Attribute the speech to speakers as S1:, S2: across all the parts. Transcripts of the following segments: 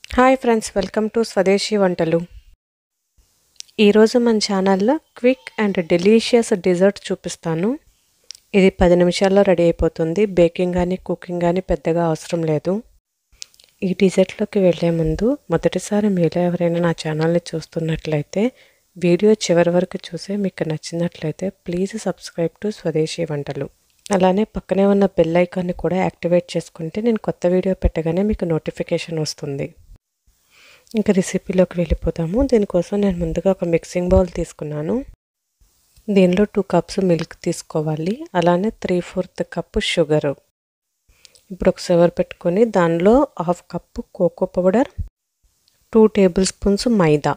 S1: hi friends welcome to స్వదేశీ వంటలు ఈరోజు మన ఛానల్లో క్విక్ అండ్ డెలీషియస్ డిజర్ట్ చూపిస్తాను ఇది పది నిమిషాల్లో రెడీ అయిపోతుంది బేకింగ్ కానీ కుకింగ్ కానీ పెద్దగా అవసరం లేదు ఈ డిజర్ట్లోకి వెళ్ళే ముందు మొదటిసారి మీలో ఎవరైనా నా ఛానల్ని చూస్తున్నట్లయితే వీడియో చివరి వరకు చూసి మీకు నచ్చినట్లయితే ప్లీజ్ సబ్స్క్రైబ్ టు స్వదేశీ వంటలు అలానే పక్కనే ఉన్న బెల్ ఐకాన్ని కూడా యాక్టివేట్ చేసుకుంటే నేను కొత్త వీడియో పెట్టగానే మీకు నోటిఫికేషన్ వస్తుంది ఇంకా రెసిపీలోకి వెళ్ళిపోతాము దీనికోసం నేను ముందుగా ఒక మిక్సింగ్ బౌల్ తీసుకున్నాను దీనిలో టూ కప్స్ మిల్క్ తీసుకోవాలి అలానే త్రీ ఫోర్త్ కప్పు షుగరు ఇప్పుడు ఒక సవర్ పెట్టుకొని దానిలో half cup cocoa powder two table spoons maida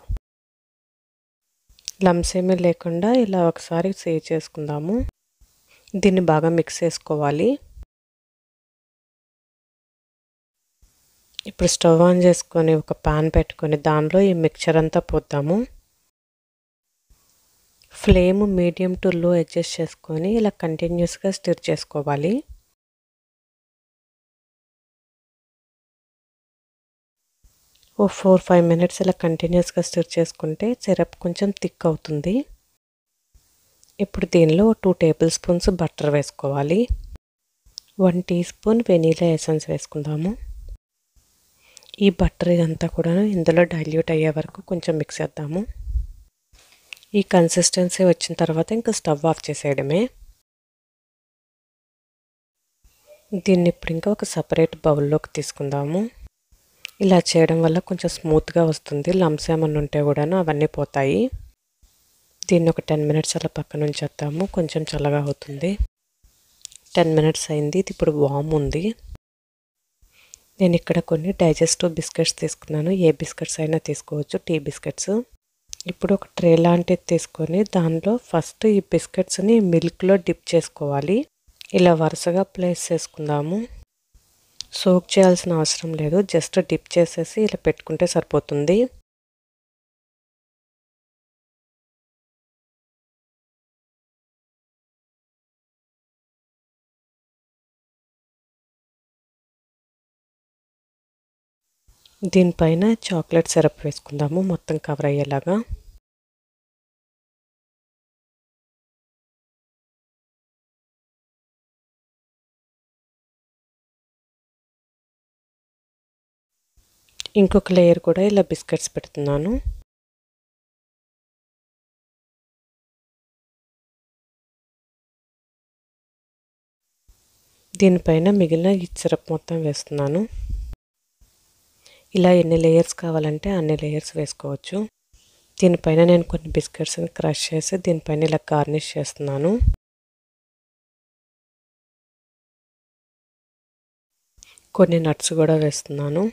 S1: lumps ఏమీ లేకుండా ఇలా ఒకసారి సేవ్ చేసుకుందాము దీన్ని బాగా మిక్స్ చేసుకోవాలి ఇప్పుడు స్టవ్ ఆన్ చేసుకొని ఒక పాన్ పెట్టుకొని దానిలో ఈ మిక్చర్ అంతా పోద్దాము flame medium to low adjust చేసుకొని ఇలా కంటిన్యూస్గా స్టిర్ చేసుకోవాలి ఓ ఫోర్ ఫైవ్ మినిట్స్ ఇలా కంటిన్యూస్గా స్టిర్ చేసుకుంటే సిరప్ కొంచెం థిక్ అవుతుంది ఇప్పుడు దీనిలో టూ టేబుల్ స్పూన్స్ బటర్ వేసుకోవాలి one tea spoon vanilla essence వేసుకుందాము ఈ బటర్ ఇదంతా కూడా ఇందులో డైల్యూట్ అయ్యే వరకు కొంచెం మిక్స్ చేద్దాము ఈ కన్సిస్టెన్సీ వచ్చిన తర్వాత ఇంకా స్టవ్ ఆఫ్ చేసేయడమే దీన్ని ఇప్పుడు ఇంకా ఒక సపరేట్ బౌల్లోకి తీసుకుందాము ఇలా చేయడం వల్ల కొంచెం స్మూత్గా వస్తుంది లమ్స్ ఏమన్నా ఉంటే కూడాను అవన్నీ పోతాయి దీన్ని ఒక టెన్ మినిట్స్ అలా పక్కన ఉంచేద్దాము కొంచెం చల్లగా అవుతుంది టెన్ మినిట్స్ అయింది ఇది ఇప్పుడు వామ్ ఉంది నేను ఇక్కడ కొన్ని డైజెస్టివ్ బిస్కెట్స్ తీసుకున్నాను ఏ బిస్కెట్స్ అయినా తీసుకోవచ్చు టీ బిస్కెట్స్ ఇప్పుడు ఒక ట్రే లాంటిది తీసుకొని దానిలో ఫస్ట్ ఈ బిస్కెట్స్ని మిల్క్లో డిప్ చేసుకోవాలి ఇలా వరుసగా ప్లేస్ చేసుకుందాము సోక్ చేయాల్సిన అవసరం లేదు జస్ట్ డిప్ చేసేసి ఇలా పెట్టుకుంటే సరిపోతుంది దీనిపైన చాక్లెట్ సిరప్ వేసుకుందాము మొత్తం కవర్ అయ్యేలాగా ఇంకొక లేయర్ కూడా ఇలా బిస్కెట్స్ పెడుతున్నాను దీనిపైన మిగిలిన ఈ సిరప్ మొత్తం వేస్తున్నాను ఇలా ఎన్ని లేయర్స్ కావాలంటే అన్ని లేయర్స్ వేసుకోవచ్చు దీనిపైన నేను కొన్ని బిస్కెట్స్ని క్రష్ చేసి దీనిపైన ఇలా గార్నిష్ చేస్తున్నాను కొన్ని నట్స్ కూడా వేస్తున్నాను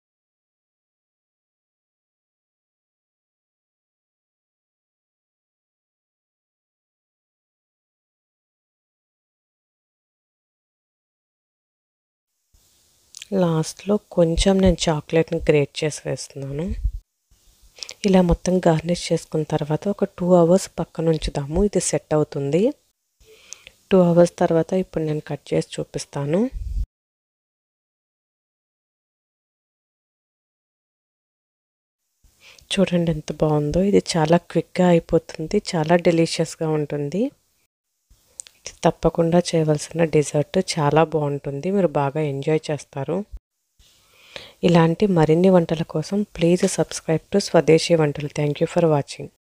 S1: లాస్ట్లో కొంచెం నేను చాక్లెట్ని గ్రేట్ చేసి వేస్తున్నాను ఇలా మొత్తం గార్నిష్ చేసుకున్న తర్వాత ఒక టూ అవర్స్ పక్కన ఉంచుదాము ఇది సెట్ అవుతుంది టూ అవర్స్ తర్వాత ఇప్పుడు నేను కట్ చేసి చూపిస్తాను చూడండి ఎంత బాగుందో ఇది చాలా క్విక్గా అయిపోతుంది చాలా డెలిషియస్గా ఉంటుంది తప్పకుండా చేయవలసిన డిజర్ట్ చాలా బాగుంటుంది మీరు బాగా ఎంజాయ్ చేస్తారు ఇలాంటి మరిన్ని వంటల కోసం ప్లీజ్ సబ్స్క్రైబ్ టు స్వదేశీ వంటలు థ్యాంక్ యూ ఫర్ వాచింగ్